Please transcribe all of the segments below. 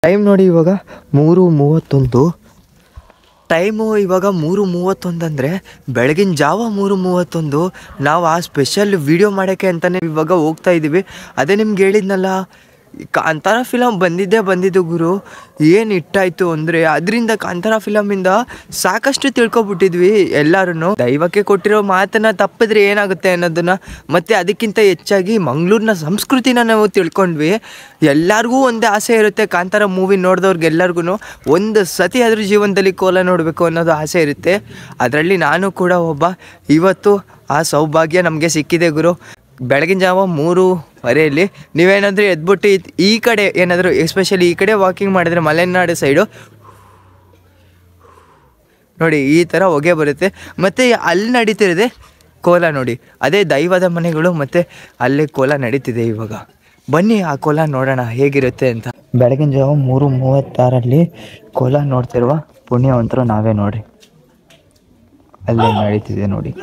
time ನೋಡಿ ಇವಾಗ ಮೂರು ಮೂವತ್ತೊಂದು ಟೈಮು ಇವಾಗ ಮೂರು ಮೂವತ್ತೊಂದು ಅಂದರೆ ಬೆಳಗಿನ ಜಾವ ಮೂರು ಮೂವತ್ತೊಂದು ನಾವು ಆ ಸ್ಪೆಷಲ್ ವಿಡಿಯೋ ಮಾಡೋಕ್ಕೆ ಅಂತಲೇ ಇವಾಗ ಹೋಗ್ತಾ ಇದ್ದೀವಿ ಅದೇ ನಿಮ್ಗೆ ಹೇಳಿದ್ನಲ್ಲ ಈ ಕಾಂತಾರ ಫಿಲಮ್ ಬಂದಿದ್ದೇ ಬಂದಿದ್ದು ಗುರು ಏನು ಇಟ್ಟಾಯಿತು ಅಂದರೆ ಅದರಿಂದ ಕಾಂತಾರ ಫಿಲಮಿಂದ ಸಾಕಷ್ಟು ತಿಳ್ಕೊಬಿಟ್ಟಿದ್ವಿ ಎಲ್ಲರೂ ದೈವಕ್ಕೆ ಕೊಟ್ಟಿರೋ ಮಾತನ್ನ ತಪ್ಪಿದ್ರೆ ಏನಾಗುತ್ತೆ ಅನ್ನೋದನ್ನ ಮತ್ತು ಅದಕ್ಕಿಂತ ಹೆಚ್ಚಾಗಿ ಮಂಗಳೂರಿನ ಸಂಸ್ಕೃತಿನ ನಾವು ತಿಳ್ಕೊಂಡ್ವಿ ಎಲ್ಲರಿಗೂ ಒಂದೇ ಆಸೆ ಇರುತ್ತೆ ಕಾಂತಾರ ಮೂವಿ ನೋಡಿದವ್ರಿಗೆಲ್ಲರಿಗೂ ಒಂದು ಸತಿ ಅದ್ರ ಜೀವನದಲ್ಲಿ ಕೋಲ ನೋಡಬೇಕು ಅನ್ನೋದು ಆಸೆ ಇರುತ್ತೆ ಅದರಲ್ಲಿ ನಾನು ಕೂಡ ಒಬ್ಬ ಇವತ್ತು ಆ ಸೌಭಾಗ್ಯ ನಮಗೆ ಸಿಕ್ಕಿದೆ ಗುರು ಬೆಳಗಿನ ಜಾವ ಮೂರುವರೆಯಲ್ಲಿ ನೀವೇನಾದರೂ ಎದ್ಬಿಟ್ಟು ಈ- ಈ ಕಡೆ ಏನಾದರೂ ಎಸ್ಪೆಷಲಿ ಈ ಕಡೆ ವಾಕಿಂಗ್ ಮಾಡಿದ್ರೆ ಮಲೆನಾಡು ಸೈಡು ನೋಡಿ ಈ ಥರ ಹೊಗೆ ಬರುತ್ತೆ ಮತ್ತು ಅಲ್ಲಿ ನಡೀತಿರೋದೆ ಕೋಲ ನೋಡಿ ಅದೇ ದೈವದ ಮನೆಗಳು ಮತ್ತು ಅಲ್ಲೇ ಕೋಲ ನಡೀತಿದೆ ಇವಾಗ ಬನ್ನಿ ಆ ಕೋಲ ನೋಡೋಣ ಹೇಗಿರುತ್ತೆ ಅಂತ ಬೆಳಗಿನ ಜಾವ ಮೂರು ಮೂವತ್ತಾರಲ್ಲಿ ಕೋಲ ನೋಡ್ತಿರುವ ಪುಣ್ಯವಂತರು ನಾವೇ ನೋಡಿ ಅಲ್ಲೇ ನಡೀತಿದೆ ನೋಡಿ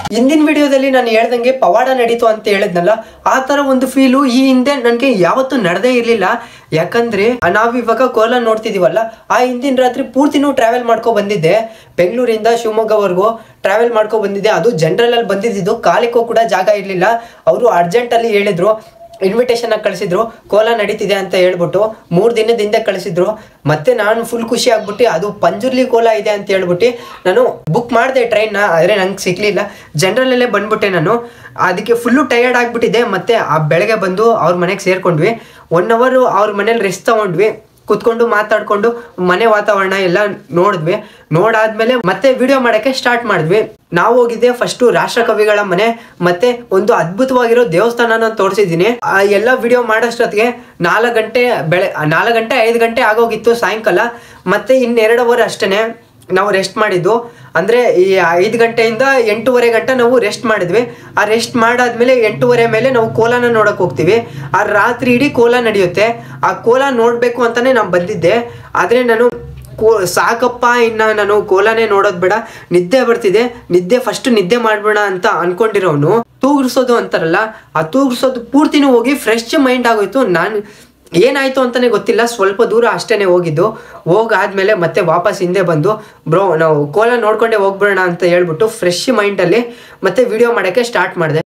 ಹಿಂದಿನ ವಿಡಿಯೋದಲ್ಲಿ ನಾನು ಹೇಳ್ದಂಗೆ ಪವಾಡ ನಡೀತು ಅಂತ ಹೇಳಿದ್ನಲ್ಲ ಆ ತರ ಒಂದು ಫೀಲು ಈ ಹಿಂದೆ ನನಗೆ ಯಾವತ್ತೂ ನಡೆದೇ ಇರಲಿಲ್ಲ ಯಾಕಂದ್ರೆ ನಾವು ಇವಾಗ ಕೋಲ ನೋಡ್ತಿದೀವಲ್ಲ ಆ ಹಿಂದಿನ ರಾತ್ರಿ ಪೂರ್ತಿನೂ ಟ್ರಾವೆಲ್ ಮಾಡ್ಕೊ ಬಂದಿದ್ದೆ ಬೆಂಗಳೂರಿಂದ ಶಿವಮೊಗ್ಗವರೆಗೂ ಟ್ರಾವೆಲ್ ಮಾಡ್ಕೊ ಬಂದಿದ್ದೆ ಅದು ಜನರಲ್ ಅಲ್ಲಿ ಬಂದಿದ್ದು ಕಾಲಿಕ್ಕೂ ಕೂಡ ಜಾಗ ಇರಲಿಲ್ಲ ಅವರು ಅರ್ಜೆಂಟ್ ಅಲ್ಲಿ ಹೇಳಿದ್ರು ಇನ್ವಿಟೇಷನ್ ಕಳಿಸಿದ್ರು ಕೋಲ ನಡೀತಿದೆ ಅಂತ ಹೇಳ್ಬಿಟ್ಟು ಮೂರು ದಿನದ ಹಿಂದೆ ಕಳಿಸಿದ್ರು ಮತ್ತೆ ನಾನು ಫುಲ್ ಖುಷಿ ಆಗ್ಬಿಟ್ಟು ಅದು ಪಂಜುರ್ಲಿ ಕೋಲ ಇದೆ ಅಂತ ಹೇಳ್ಬಿಟ್ಟು ನಾನು ಬುಕ್ ಮಾಡಿದೆ ಟ್ರೈನ್ನ ಆದರೆ ನಂಗೆ ಸಿಗ್ಲಿಲ್ಲ ಜನರಲ್ಲೇ ಬಂದ್ಬಿಟ್ಟೆ ನಾನು ಅದಕ್ಕೆ ಫುಲ್ಲು ಟಯರ್ಡ್ ಆಗಿಬಿಟ್ಟಿದೆ ಮತ್ತೆ ಆ ಬೆಳಗ್ಗೆ ಬಂದು ಅವ್ರ ಮನೆಗೆ ಸೇರ್ಕೊಂಡ್ವಿ ಒನ್ ಅವರು ಅವ್ರ ಮನೇಲಿ ರೆಸ್ಟ್ ತಗೊಂಡ್ವಿ ಕುತ್ಕೊಂಡು ಮಾತಾಡ್ಕೊಂಡು ಮನೆ ವಾತಾವರಣ ಎಲ್ಲ ನೋಡಿದ್ವಿ ನೋಡಾದ್ಮೇಲೆ ಮತ್ತೆ ವಿಡಿಯೋ ಮಾಡಕ್ಕೆ ಸ್ಟಾರ್ಟ್ ಮಾಡಿದ್ವಿ ನಾವು ಹೋಗಿದ್ದೆ ಫಸ್ಟ್ ರಾಷ್ಟ್ರಕವಿಗಳ ಮನೆ ಮತ್ತೆ ಒಂದು ಅದ್ಭುತವಾಗಿರೋ ದೇವಸ್ಥಾನನ ತೋರಿಸಿದ್ದೀನಿ ಆ ಎಲ್ಲ ವಿಡಿಯೋ ಮಾಡೋಷ್ಟೊತ್ತಿಗೆ ನಾಲ್ಕು ಗಂಟೆ ಬೆಳೆ ನಾಲ್ಕು ಗಂಟೆ ಐದು ಗಂಟೆ ಆಗೋಗಿತ್ತು ಸಾಯಂಕಾಲ ಮತ್ತೆ ಇನ್ನೆರಡು ಅವರ್ ಅಷ್ಟೇನೆ ನಾವು ರೆಸ್ಟ್ ಮಾಡಿದ್ದು ಅಂದ್ರೆ ಈ ಐದು ಗಂಟೆಯಿಂದ ಎಂಟೂವರೆ ಗಂಟೆ ನಾವು ರೆಸ್ಟ್ ಮಾಡಿದ್ವಿ ಆ ರೆಸ್ಟ್ ಮಾಡಾದ್ಮೇಲೆ ಎಂಟೂವರೆ ಮೇಲೆ ನಾವು ಕೋಲಾನ ನೋಡಕ್ ಹೋಗ್ತೀವಿ ಆ ರಾತ್ರಿ ಇಡೀ ಕೋಲ ನಡೆಯುತ್ತೆ ಆ ಕೋಲ ನೋಡ್ಬೇಕು ಅಂತಾನೆ ನಾನು ಬಂದಿದ್ದೆ ಆದ್ರೆ ನಾನು ಕೋ ಸಾಕಪ್ಪ ಇನ್ನ ನಾನು ಕೋಲಾನೇ ನೋಡೋದ್ ಬೇಡ ನಿದ್ದೆ ಬರ್ತಿದೆ ನಿದ್ದೆ ಫಸ್ಟ್ ನಿದ್ದೆ ಮಾಡ್ಬೇಡ ಅಂತ ಅನ್ಕೊಂಡಿರೋನು ತೂಗಿಸೋದು ಅಂತಾರಲ್ಲ ಆ ತೂಗಿಸೋದು ಪೂರ್ತಿನೂ ಹೋಗಿ ಫ್ರೆಶ್ ಮೈಂಡ್ ಆಗೋಯ್ತು ನಾನು ಏನಾಯ್ತು ಅಂತಾನೆ ಗೊತ್ತಿಲ್ಲ ಸ್ವಲ್ಪ ದೂರ ಅಷ್ಟೇನೆ ಹೋಗಿದ್ದು ಹೋಗಾದ್ಮೇಲೆ ಮತ್ತೆ ವಾಪಸ್ ಹಿಂದೆ ಬಂದು ಬ್ರೋ ನಾವು ಕೋಲ ನೋಡ್ಕೊಂಡೆ ಹೋಗ್ಬಿಡೋಣ ಅಂತ ಹೇಳ್ಬಿಟ್ಟು ಫ್ರೆಶ್ ಮೈಂಡಲ್ಲಿ ಮತ್ತೆ ವಿಡಿಯೋ ಮಾಡೋಕ್ಕೆ ಸ್ಟಾರ್ಟ್ ಮಾಡಿದೆ